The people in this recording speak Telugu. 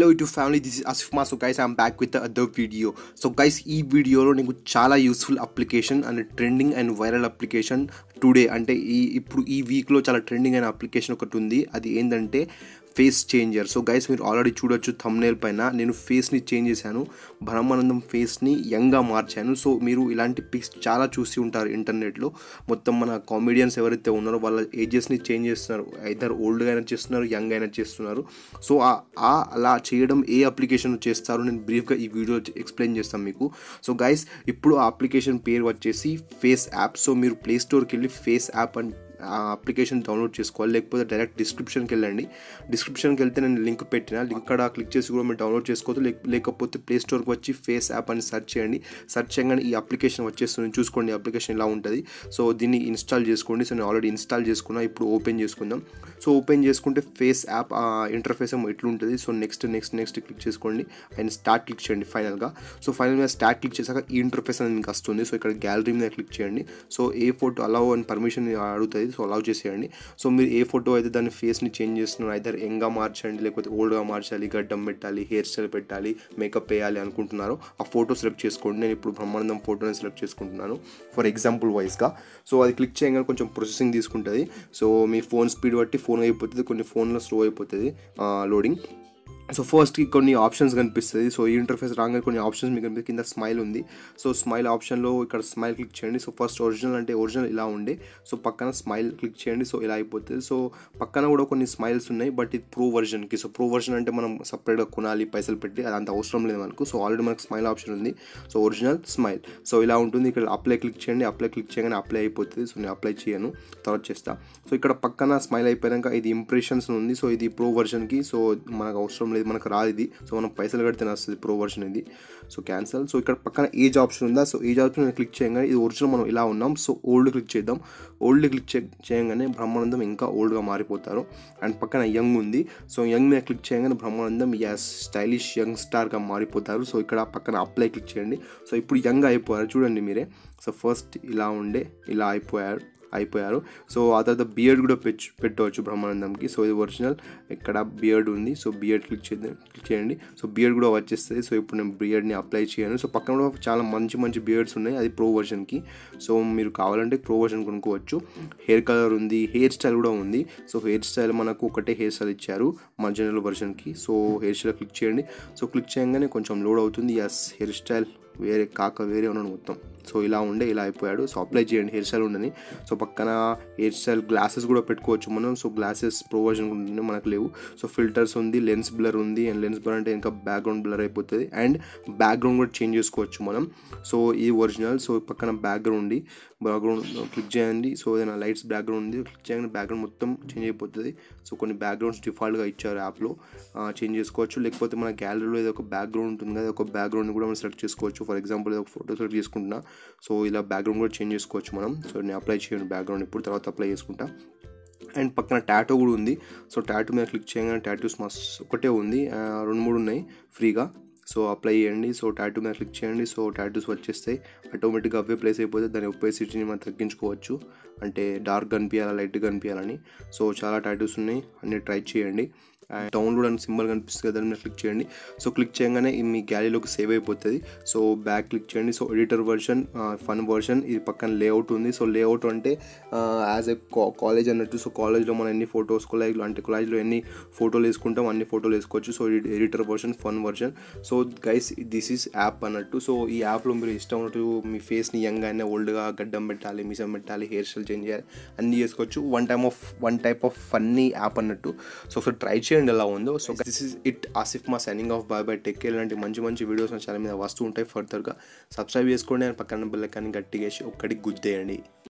hello to family this is Asif మా so guys I'm back with other video so guys ఈ వీడియోలో నీకు చాలా useful application and trending and viral application today అంటే ఈ ఇప్పుడు ఈ వీక్లో చాలా ట్రెండింగ్ అయిన అప్లికేషన్ ఒకటి ఉంది అది ఏంటంటే ఫేస్ చేంజర్ సో గైస్ మీరు ఆల్రెడీ చూడొచ్చు thumbnail పైన నేను ఫేస్ని చేంజ్ చేశాను బ్రహ్మానందం ఫేస్ని యంగ్గా మార్చాను సో మీరు ఇలాంటి పిక్స్ చాలా చూసి ఉంటారు ఇంటర్నెట్లో మొత్తం మన కామెడియన్స్ ఎవరైతే ఉన్నారో వాళ్ళ ఏజెస్ని చేంజ్ చేస్తున్నారు ఐదర్ ఓల్డ్గా అయినా చేస్తున్నారు యంగ్ అయినా చేస్తున్నారు సో ఆ ఆ అలా చేయడం ఏ అప్లికేషన్ చేస్తారో నేను బ్రీఫ్గా ఈ వీడియో ఎక్స్ప్లెయిన్ చేస్తాను మీకు సో గైస్ ఇప్పుడు ఆ అప్లికేషన్ పేరు వచ్చేసి ఫేస్ యాప్ సో మీరు ప్లే స్టోర్కి వెళ్ళి ఫేస్ యాప్ అని ఆ అప్లికేషన్ డౌన్లోడ్ చేసుకోవాలి లేకపోతే డైరెక్ట్ డిస్క్రిప్షన్కి వెళ్ళండి డిస్క్రిప్షన్కి వెళ్తే నేను లింక్ పెట్టిన లింక్ అక్కడ క్లిక్ చేసి కూడా మీరు డౌన్లోడ్ చేసుకోవచ్చు లేక- లేకపోతే ప్లే స్టోర్కి వచ్చి ఫేస్ యాప్ అని సెర్చ్ చేయండి సెర్చ్ చేయగానే ఈ అప్లికేషన్ వచ్చేస్తుంది చూసుకోండి అప్లికేషన్ ఇలా ఉంటుంది సో దీన్ని ఇన్స్టాల్ చేసుకోండి సో నేను ఆల్రెడీ ఇన్స్టాల్ చేసుకున్నా ఇప్పుడు ఓపెన్ చేసుకుందాం సో ఓపెన్ చేసుకుంటే ఫేస్ యాప్ ఇంటర్ఫేస్ ఏమో ఎట్లుంటుంది so next next next click చేసుకోండి అండ్ స్టార్ట్ క్లిక్ చేయండి ఫైనల్గా సో ఫైనల్ మీద స్టార్ట్ క్లిక్ చేశాక ఈ ఇంటర్ఫేస్ అనేది మీకు వస్తుంది సో ఇక్కడ గ్యాలరీ మీద క్లిక్ చేయండి సో ఏ ఫోటో అలౌ అని పర్మిషన్ అడుగుతుంది సో అలౌ చేసేయండి సో మీరు ఏ ఫోటో అయితే దాని ఫేస్ని చేంజ్ చేస్తున్నారు అయితే యంగ్గా మార్చండి లేకపోతే ఓల్డ్గా మార్చాలి గడ్డం పెట్టాలి హెయిర్ స్టైల్ పెట్టాలి మేకప్ వేయాలి అనుకుంటున్నారో ఆ ఫోటో సెలెక్ట్ చేసుకోండి నేను ఇప్పుడు బ్రహ్మానందం ఫోటోని సెలెక్ట్ చేసుకుంటున్నాను ఫర్ ఎగ్జాంపుల్ వైస్గా సో అది క్లిక్ చేయగానే కొంచెం ప్రాసెసింగ్ తీసుకుంటుంది సో మీ ఫోన్ స్పీడ్ బట్టి ఫోన్ అయిపోతుంది కొన్ని ఫోన్లో స్లో అయిపోతుంది లోడింగ్ సో ఫస్ట్కి కొన్ని ఆప్షన్స్ కనిపిస్తుంది సో ఈ ఇంటర్ఫేస్ రాగానే కొన్ని ఆప్షన్స్ మీకు కనిపిస్తుంది కింద స్మైల్ ఉంది సో స్మైల్ ఆప్షన్లో ఇక్కడ స్మైల్ క్లిక్ చేయండి సో ఫస్ట్ ఒరిజినల్ అంటే ఒరిజినల్ ఇలా ఉండే సో పక్కన స్మైల్ క్లిక్ చేయండి సో ఇలా అయిపోతుంది సో పక్కన కూడా కొన్ని స్మైల్స్ ఉన్నాయి బట్ ఇది ప్రో వర్జన్కి సో ప్రో వర్జన్ అంటే మనం సపరేట్గా కొనాలి పైసలు పెట్టి అది అంత అవసరం లేదు మనకు సో ఆల్రెడీ మనకు స్మైల్ ఆప్షన్ ఉంది సో ఒరిజినల్ స్మైల్ సో ఇలా ఉంటుంది ఇక్కడ అప్లై క్లిక్ చేయండి అప్లై క్లిక్ చేయగానే అప్లై అయిపోతుంది సో నేను అప్లై చేయను తర్వాత చేస్తా సో ఇక్కడ పక్కన స్మైల్ అయిపోయాక ఇది ఇంప్రెషన్స్ ఉంది సో ఇది ప్రో వర్షన్కి సో మనకు అవసరం లేదు మనకు రాదు ఇది సో మనం పైసలు కడితేనే వస్తుంది ప్రో వర్షన్ ఇది సో క్యాన్సల్ సో ఇక్కడ పక్కన ఏజ్ ఆప్షన్ ఉందా సో ఏజ్ ఆప్షన్ క్లిక్ చేయగానే ఇది ఒరిజినల్ మనం ఇలా ఉన్నాం సో ఓల్డ్ క్లిక్ చేద్దాం ఓల్డ్ క్లిక్ చే చేయగానే బ్రహ్మానందం ఇంకా ఓల్డ్గా మారిపోతారు అండ్ పక్కన యంగ్ ఉంది సో యంగ్ మీద క్లిక్ చేయగానే బ్రహ్మానందం ఎస్ స్టైలిష్ యంగ్ స్టార్గా మారిపోతారు సో ఇక్కడ పక్కన అప్లై క్లిక్ చేయండి సో ఇప్పుడు యంగ్ అయిపోయారు చూడండి మీరే సో ఫస్ట్ ఇలా ఉండే ఇలా అయిపోయారు అయిపోయారు సో ఆ తర్వాత బియర్డ్ కూడా పెచ్చు పెట్టవచ్చు బ్రహ్మానందంకి సో ఇది ఒరిజినల్ ఇక్కడ బియర్డ్ ఉంది సో బియర్డ్ క్లిక్ చేద్దాం క్లిక్ చేయండి సో బియర్డ్ కూడా వచ్చేస్తుంది సో ఇప్పుడు నేను బియర్డ్ని అప్లై చేయను సో పక్కన కూడా చాలా మంచి మంచి బియర్డ్స్ ఉన్నాయి అది ప్రో వర్షన్కి సో మీరు కావాలంటే ప్రో వర్షన్ కొనుక్కోవచ్చు హెయిర్ కలర్ ఉంది హెయిర్ స్టైల్ కూడా ఉంది సో హెయిర్ స్టైల్ మనకు ఒకటే హెయిర్ స్టైల్ ఇచ్చారు ఒరిజినల్ వర్షన్కి సో హెయిర్ స్టైల్ క్లిక్ చేయండి సో క్లిక్ చేయగానే కొంచెం లోడ్ అవుతుంది ఎస్ హెయిర్ స్టైల్ వేరే కాక వేరే ఉన్నాడు మొత్తం సో ఇలా ఉండే ఇలా అయిపోయాడు సో అప్లై చేయండి హెయిర్ స్టైల్ ఉండని సో పక్కన హెయిర్ స్టైల్ గ్లాసెస్ కూడా పెట్టుకోవచ్చు మనం సో గ్లాసెస్ ప్రొవర్జన్ ఉంటుంది మనకు లేవు సో ఫిల్టర్స్ ఉంది లెన్స్ బ్లర్ ఉంది అండ్ లెన్స్ బ్లర్ అంటే ఇంకా బ్యాక్గ్రౌండ్ బ్లర్ అయిపోతుంది అండ్ బ్యాక్గ్రౌండ్ కూడా చేంజ్ చేసుకోవచ్చు మనం సో ఈ ఒరిజినల్ సో పక్కన బ్యాక్గ్రౌండ్ ఉంది బ్యాక్గ్రౌండ్ క్లిక్ చేయండి సో ఏదైనా లైట్స్ బ్యాక్గ్రౌండ్ ఉంది క్లిక్ చేయగానే బ్యాక్గ్రౌండ్ మొత్తం చేంజ్ అయిపోతుంది సో కొన్ని బ్యాక్గ్రౌండ్స్ డిఫాల్ట్గా ఇచ్చారు యాప్లో చేంజ్ చేసుకోవచ్చు లేకపోతే మన గ్యాలరీలో ఏదో ఒక బ్యాక్గ్రౌండ్ ఉంటుంది కదా ఒక బ్యాక్గ్రౌండ్ కూడా మనం సెలెక్ట్ చేసుకోవచ్చు ఫర్ ఎగ్జాంపుల్ ఏదో ఒక ఫోటో సెలెక్ట్ చేసుకుంటున్నా సో ఇలా బ్యాక్గ్రౌండ్ కూడా చేంజ్ చేసుకోవచ్చు మనం సో నేను అప్లై చేయండి బ్యాక్గ్రౌండ్ ఇప్పుడు తర్వాత అప్లై చేసుకుంటా అండ్ పక్కన టాటో కూడా ఉంది సో టాటూ మీద క్లిక్ చేయగానే టాటూస్ మస్ ఒకటే ఉంది ఆ, రెండు మూడు ఉన్నాయి ఫ్రీగా సో అప్లై చేయండి సో టాటూ మీద క్లిక్ చేయండి సో టాటూస్ వచ్చేస్తాయి ఆటోమేటిక్గా అవే ప్లేస్ అయిపోతే దాని ఒపేసిటీని మనం తగ్గించుకోవచ్చు అంటే డార్క్ కనిపించాలా లైట్ కనిపించాలని సో చాలా టాటూస్ ఉన్నాయి అన్ని ట్రై చేయండి అండ్ డౌన్లోడ్ అని సింబల్ కనిపిస్తుంది కదా దాని మీద క్లిక్ చేయండి సో క్లిక్ చేయగానే ఇది మీ గ్యాలరీలోకి సేవ్ అయిపోతుంది సో బ్యాక్ క్లిక్ చేయండి so editor version fun version ఇది పక్కన లేఅవుట్ ఉంది సో లేఅవుట్ అంటే యాజ్ ఎ కాలేజ్ అన్నట్టు సో కాలేజ్లో మనం ఎన్ని ఫొటోస్ కాలేజ్లో అంటే కాలేజ్లో ఎన్ని ఫోటోలు వేసుకుంటాం అన్ని ఫోటోలు వేసుకోవచ్చు so editor version fun version so guys this is app అన్నట్టు సో ఈ యాప్లో మీరు ఇష్టం ఉన్నట్టు మీ ఫేస్ని యంగ్ అయినా ఓల్డ్గా గడ్డం పెట్టాలి మిసం పెట్టాలి హెయిర్ స్టైల్ చేంజ్ చేయాలి అన్నీ చేసుకోవచ్చు one time of one type of funny app అన్నట్టు సో ఒకసారి ట్రై చేయండి ఎలా ఉందో so this is it Asif మా signing off bye bye take care లాంటి మంచి మంచి వీడియోస్ నా ఛానల్ మీద వస్తూ ఉంటాయి ఫర్దర్గా సబ్స్క్రైబ్ చేసుకోండి అని పక్కన బిల్లకాన్ని గట్టిగా వేసి ఒక్కడికి గుద్దేయండి